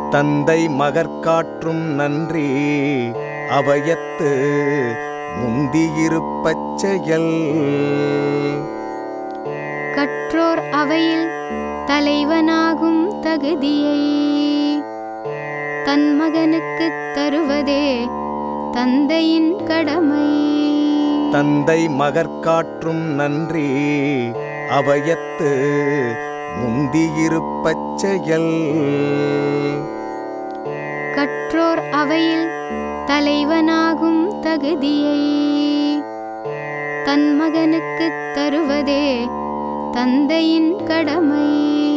தந்தை மகற்காற்றும் நன்றி அவையத்து முந்தியிருப்பச் செயல் கற்றோர் அவையில் தலைவனாகும் தகுதியை தன் மகனுக்குத் தருவதே தந்தையின் கடமை தந்தை மகற்காற்றும் நன்றி அவையத்து முந்தியிருப்பச் செயல் கற்றோர் அவையில் தலைவனாகும் தகுதியை தன் மகனுக்குத் தருவதே தந்தையின் கடமை